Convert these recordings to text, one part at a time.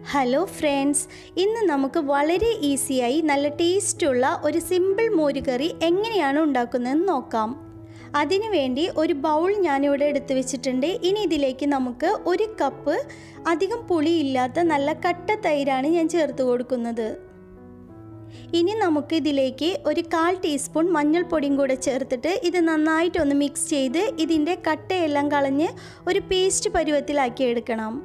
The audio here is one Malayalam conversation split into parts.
ഹലോ ഫ്രണ്ട്സ് ഇന്ന് നമുക്ക് വളരെ ഈസിയായി നല്ല ടേസ്റ്റുള്ള ഒരു സിമ്പിൾ മോരുകറി എങ്ങനെയാണ് ഉണ്ടാക്കുന്നതെന്ന് നോക്കാം അതിനുവേണ്ടി ഒരു ബൗൾ ഞാനിവിടെ എടുത്തു വെച്ചിട്ടുണ്ട് ഇനി ഇതിലേക്ക് നമുക്ക് ഒരു കപ്പ് അധികം പുളിയില്ലാത്ത നല്ല കട്ട തൈരാണ് ഞാൻ ചേർത്ത് കൊടുക്കുന്നത് ഇനി നമുക്ക് ഇതിലേക്ക് ഒരു കാൽ ടീസ്പൂൺ മഞ്ഞൾപ്പൊടിയും കൂടെ ചേർത്തിട്ട് ഇത് നന്നായിട്ടൊന്ന് മിക്സ് ചെയ്ത് ഇതിൻ്റെ കട്ടയെല്ലാം കളഞ്ഞ് ഒരു പേസ്റ്റ് പരുവത്തിലാക്കി എടുക്കണം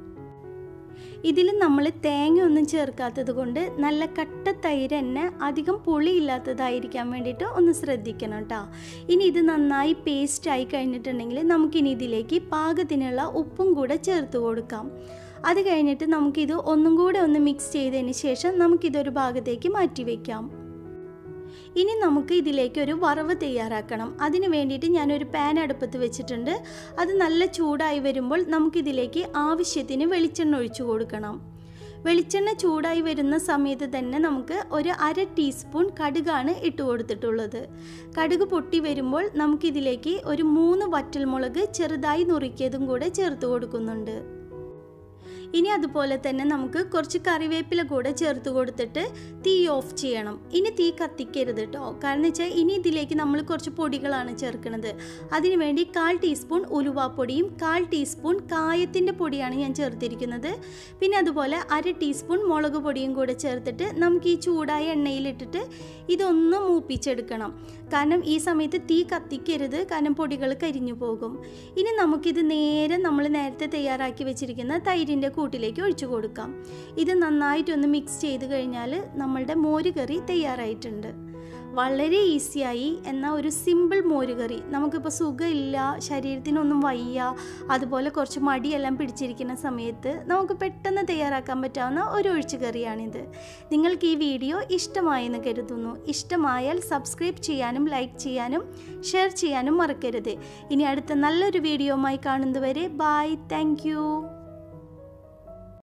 ഇതിൽ നമ്മൾ തേങ്ങ ഒന്നും ചേർക്കാത്തത് കൊണ്ട് നല്ല കട്ട തൈര് തന്നെ അധികം പുളിയില്ലാത്തതായിരിക്കാൻ വേണ്ടിയിട്ട് ഒന്ന് ശ്രദ്ധിക്കണം കേട്ടോ ഇനി ഇത് നന്നായി പേസ്റ്റ് ആയി കഴിഞ്ഞിട്ടുണ്ടെങ്കിൽ നമുക്കിനി ഇതിലേക്ക് പാകത്തിനുള്ള ഉപ്പും കൂടെ ചേർത്ത് കൊടുക്കാം അത് കഴിഞ്ഞിട്ട് നമുക്കിത് ഒന്നും കൂടെ ഒന്ന് മിക്സ് ചെയ്തതിന് ശേഷം നമുക്കിതൊരു ഭാഗത്തേക്ക് മാറ്റി വയ്ക്കാം ഇനി നമുക്ക് ഇതിലേക്ക് ഒരു വറവ് തയ്യാറാക്കണം അതിന് വേണ്ടിയിട്ട് ഞാനൊരു പാൻ അടുപ്പത്ത് വെച്ചിട്ടുണ്ട് അത് നല്ല ചൂടായി വരുമ്പോൾ നമുക്കിതിലേക്ക് ആവശ്യത്തിന് വെളിച്ചെണ്ണ ഒഴിച്ചു കൊടുക്കണം വെളിച്ചെണ്ണ ചൂടായി വരുന്ന സമയത്ത് തന്നെ നമുക്ക് ഒരു അര ടീസ്പൂൺ കടുകാണ് ഇട്ട് കൊടുത്തിട്ടുള്ളത് കടുക് പൊട്ടി വരുമ്പോൾ നമുക്കിതിലേക്ക് ഒരു മൂന്ന് വറ്റൽമുളക് ചെറുതായി നുറുക്കിയതും കൂടെ ചേർത്ത് കൊടുക്കുന്നുണ്ട് ഇനി അതുപോലെ തന്നെ നമുക്ക് കുറച്ച് കറിവേപ്പില കൂടെ ചേർത്ത് കൊടുത്തിട്ട് തീ ഓഫ് ചെയ്യണം ഇനി തീ കത്തിക്കരുത് കേട്ടോ കാരണം വെച്ചാൽ ഇനി ഇതിലേക്ക് നമ്മൾ കുറച്ച് പൊടികളാണ് ചേർക്കുന്നത് അതിനുവേണ്ടി കാൽ ടീസ്പൂൺ ഉലുവാപ്പൊടിയും കാൽ ടീസ്പൂൺ കായത്തിൻ്റെ പൊടിയാണ് ഞാൻ ചേർത്തിരിക്കുന്നത് പിന്നെ അതുപോലെ അര ടീസ്പൂൺ മുളക് പൊടിയും കൂടെ ചേർത്തിട്ട് നമുക്ക് ഈ ചൂടായ എണ്ണയിലിട്ടിട്ട് ഇതൊന്ന് മൂപ്പിച്ചെടുക്കണം കാരണം ഈ സമയത്ത് തീ കത്തിക്കരുത് കാരണം പൊടികൾ കരിഞ്ഞു പോകും ഇനി നമുക്കിത് നേരെ നമ്മൾ നേരത്തെ തയ്യാറാക്കി വെച്ചിരിക്കുന്ന തൈരിൻ്റെ കൂട്ടിലേക്ക് ഒഴിച്ചു കൊടുക്കാം ഇത് നന്നായിട്ടൊന്ന് മിക്സ് ചെയ്ത് കഴിഞ്ഞാൽ നമ്മളുടെ മോരുകറി തയ്യാറായിട്ടുണ്ട് വളരെ ഈസിയായി എന്നാൽ ഒരു സിമ്പിൾ മോരുകറി നമുക്കിപ്പോൾ സുഖമില്ല ശരീരത്തിനൊന്നും വയ്യ അതുപോലെ കുറച്ച് മടിയെല്ലാം പിടിച്ചിരിക്കുന്ന സമയത്ത് നമുക്ക് പെട്ടെന്ന് തയ്യാറാക്കാൻ പറ്റാവുന്ന ഒരു ഒഴിച്ചുകറിയാണിത് നിങ്ങൾക്ക് ഈ വീഡിയോ ഇഷ്ടമായെന്ന് കരുതുന്നു ഇഷ്ടമായാൽ സബ്സ്ക്രൈബ് ചെയ്യാനും ലൈക്ക് ചെയ്യാനും ഷെയർ ചെയ്യാനും മറക്കരുത് ഇനി അടുത്ത നല്ലൊരു വീഡിയോയുമായി കാണുന്നതുവരെ ബായ് താങ്ക്